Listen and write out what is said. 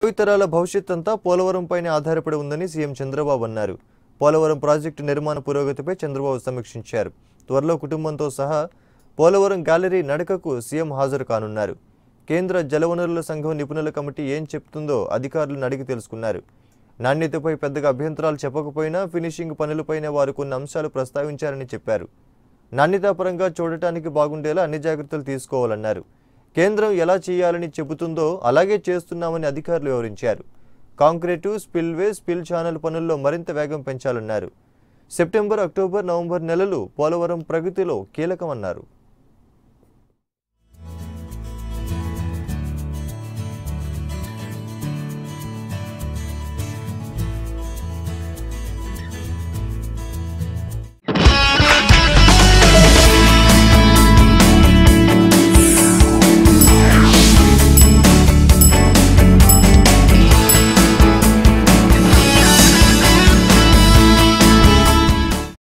భావితరాల భవిష్యత్ అంతా పోలవరంపైనే ఆధారపడి ఉందని సీఎం చంద్రబాబు అన్నారు పోలవరం ప్రాజెక్టు నిర్మాణ పురోగతిపై చంద్రబాబు సమీక్షించారు త్వరలో కుటుంబంతో సహా పోలవరం గ్యాలరీ నడకకు సీఎం హాజరు కానున్నారు కేంద్ర జలవనరుల సంఘం నిపుణుల కమిటీ ఏం చెప్తుందో అధికారులను అడిగి తెలుసుకున్నారు నాణ్యతపై పెద్దగా అభ్యంతరాలు చెప్పకపోయినా ఫినిషింగ్ పనులపైనే వారు కొన్ని అంశాలు ప్రస్తావించారని చెప్పారు నాణ్యతాపరంగా చూడటానికి బాగుండేలా అన్ని జాగ్రత్తలు తీసుకోవాలన్నారు కేంద్రం ఎలా చేయాలని చెబుతుందో అలాగే చేస్తున్నామని అధికారులు వివరించారు కాంక్రీటు స్పిల్వే స్పిల్ ఛానల్ పనుల్లో మరింత వేగం పెంచాలన్నారు సెప్టెంబర్ అక్టోబర్ నవంబర్ నెలలు పోలవరం ప్రగతిలో కీలకమన్నారు